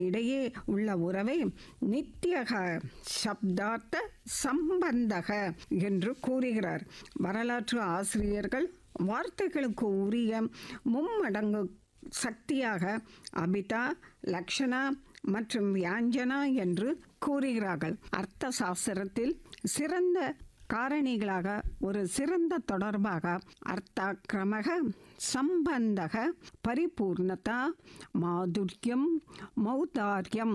இடையே உள்ள உறவை நித்தியக சப்தார்த்த சம்பந்தக என்று கூறுகிறார் வரலாற்று ஆசிரியர்கள் வார்த்தைகளுக்கு உரிய மும்மடங்கு சக்தியாக அபிதா லக்ஷணா மற்றும் வியாஞ்சனா என்று கூறுகிறார்கள் அர்த்த சாஸ்திரத்தில் சிறந்த காரணிகளாக ஒரு சிறந்த தொடர்பாக அர்த்தாக்கிரமக சம்பந்தக பரிபூர்ணதா மாதுர்யம் மௌதாரியம்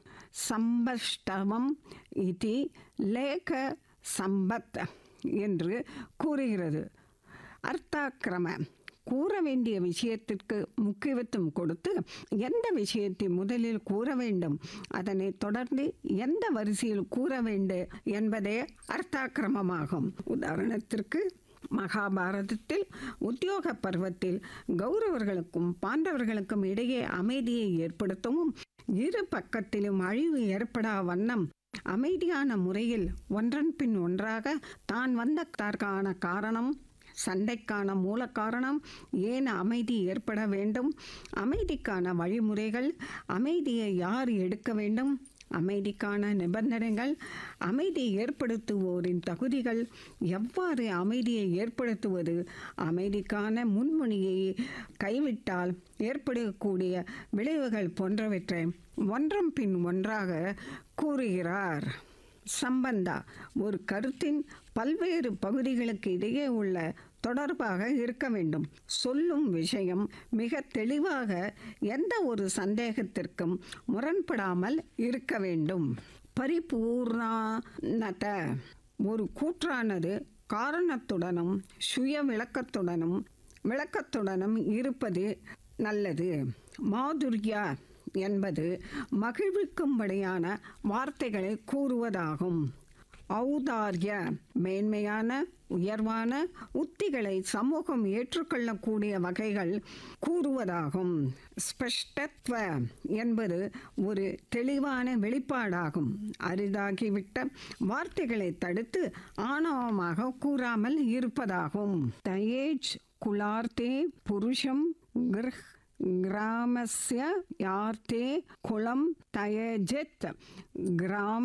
சம்பஷ்டவம் இது லேக சம்பத் என்று கூறுகிறது அர்த்தாக்கிரம கூற வேண்டிய விஷயத்திற்கு முக்கியத்துவம் கொடுத்து எந்த விஷயத்தை முதலில் கூற வேண்டும் அதனை தொடர்ந்து எந்த வரிசையில் கூற வேண்டும் என்பதே அர்த்தாக்கிரமமாகும் உதாரணத்திற்கு மகாபாரதத்தில் உத்தியோக பருவத்தில் கௌரவர்களுக்கும் பாண்டவர்களுக்கும் இடையே அமைதியை ஏற்படுத்தவும் இரு பக்கத்திலும் அழிவு ஏற்படா வண்ணம் அமைதியான முறையில் ஒன்றன் பின் ஒன்றாக தான் வந்ததற்கான காரணம் சண்டைக்கான மூல காரணம் ஏன் அமைதி ஏற்பட வேண்டும் அமைதிக்கான வழிமுறைகள் அமைதியை யார் எடுக்க வேண்டும் அமைதிக்கான நிபந்தனைகள் அமைதி ஏற்படுத்துவோரின் தகுதிகள் எவ்வாறு அமைதியை ஏற்படுத்துவது அமைதிக்கான முன்மொழியை கைவிட்டால் ஏற்படக்கூடிய விளைவுகள் போன்றவற்றை ஒன்றும் பின் ஒன்றாக கூறுகிறார் சம்பந்தா ஒரு கருத்தின் பல்வேறு பகுதிகளுக்கு இடையே உள்ள தொடர்பாக இருக்க வேண்டும் சொல்லும் விஷயம் மிக தெளிவாக எந்த ஒரு சந்தேகத்திற்கும் முரண்படாமல் இருக்க வேண்டும் பரிபூர்ணத ஒரு கூற்றானது காரணத்துடனும் சுய விளக்கத்துடனும் விளக்கத்துடனும் இருப்பது நல்லது மாதுர்யா என்பது மகிழ்விக்கும்படியான வார்த்தைகளை கூறுவதாகும் ஔதார்ய மேன்மையான உயர்வான உத்திகளை சமூகம் ஏற்றுக்கொள்ளக்கூடிய வகைகள் கூறுவதாகும் ஸ்பஷ்டத்வ என்பது ஒரு தெளிவான வெளிப்பாடாகும் அரிதாகிவிட்ட வார்த்தைகளை தடுத்து ஆணவமாக கூறாமல் இருப்பதாகும் தயேஜ் குலார்த்தே புருஷம் கிரஹ் கிராமஸ்ய யார்த்தே குளம் தயஜெத் கிராம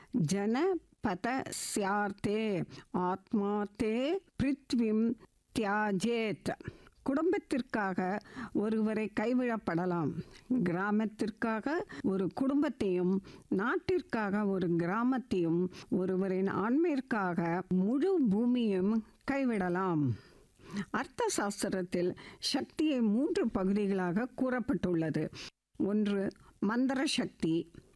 ஜன பதஸ்யார்த்தே ஆத்மார்த்தே பிருத்விம் தியாஜேத் குடும்பத்திற்காக ஒருவரை கைவிடப்படலாம் கிராமத்திற்காக ஒரு குடும்பத்தையும் நாட்டிற்காக ஒரு கிராமத்தையும் ஒருவரின் ஆண்மையிற்காக முழு பூமியும் கைவிடலாம் அர்த்த சாஸ்திரத்தில் சக்தியை மூன்று பகுதிகளாக கூறப்பட்டுள்ளது ஒன்று மந்திர சக்தி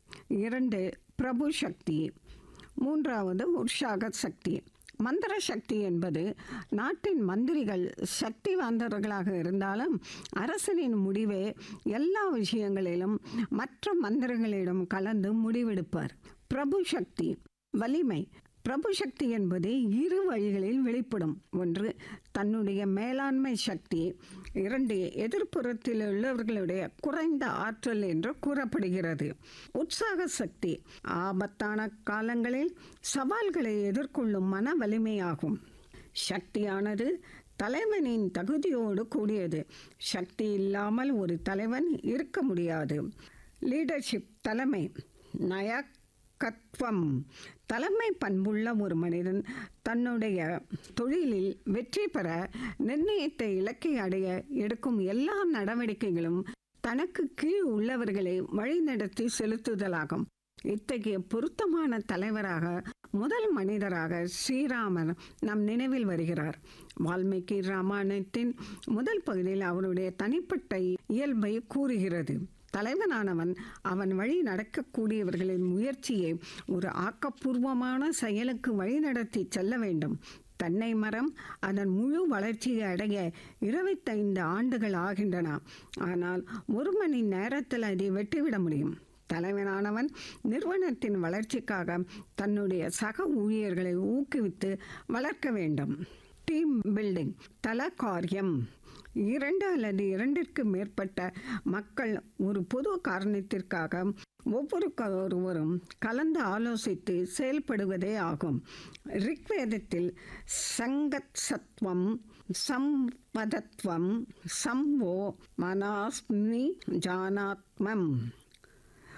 இரண்டு பிரபு சக்தி மூன்றாவது உற்சாக சக்தி மந்திர சக்தி என்பது நாட்டின் மந்திரிகள் சக்தி வாய்ந்தவர்களாக இருந்தாலும் அரசனின் முடிவே எல்லா விஷயங்களிலும் மற்ற மந்திரங்களிடம் கலந்து முடிவெடுப்பார் பிரபு சக்தி வலிமை பிரபு சக்தி என்பது இரு வழிகளில் வெளிப்படும் ஒன்று தன்னுடைய மேலாண்மை சக்தி இரண்டு எதிர்ப்புறத்தில் உள்ளவர்களுடைய குறைந்த ஆற்றல் என்று கூறப்படுகிறது உற்சாக சக்தி ஆபத்தான காலங்களில் சவால்களை எதிர்கொள்ளும் மன வலிமையாகும் சக்தியானது தலைவனின் தகுதியோடு கூடியது சக்தி இல்லாமல் ஒரு தலைவன் இருக்க முடியாது லீடர்ஷிப் தலைமை நயக் கத்வம் தலைமை பண்புள்ள ஒரு மனிதன் தன்னுடைய தொழிலில் வெற்றி பெற நிர்ணயித்த இலக்கை அடைய எடுக்கும் எல்லா நடவடிக்கைகளும் தனக்கு கீழ் உள்ளவர்களை வழிநடத்தி செலுத்துதலாகும் இத்தகைய பொருத்தமான தலைவராக முதல் மனிதராக ஸ்ரீராமர் நம் நினைவில் வருகிறார் வால்மீகி ராமாயணத்தின் முதல் பகுதியில் அவருடைய தனிப்பட்ட இயல்பை கூறுகிறது தலைவனானவன் அவன் வழி நடக்கக்கூடியவர்களின் முயற்சியை ஒரு ஆக்கப்பூர்வமான செயலுக்கு வழிநடத்தி செல்ல வேண்டும் தென்னை மரம் அதன் முழு வளர்ச்சியை அடைய இருபத்தைந்து ஆண்டுகள் ஆகின்றன ஆனால் ஒரு மணி நேரத்தில் அதை வெட்டிவிட முடியும் தலைவனானவன் நிறுவனத்தின் வளர்ச்சிக்காக தன்னுடைய சக ஊழியர்களை ஊக்குவித்து வளர்க்க வேண்டும் டீம் பில்டிங் தல காரியம் இரண்டு அல்லது இரண்டிற்கு மேற்பட்ட மக்கள் ஒரு பொது காரணத்திற்காக ஒவ்வொருவரும் கலந்து ஆலோசித்து செயல்படுவதே ஆகும் ரிக்வேதத்தில் சங்கத் சத்வம் சம்பதத்வம் சம்போ மனாஸ்மி ஜானாத்மம்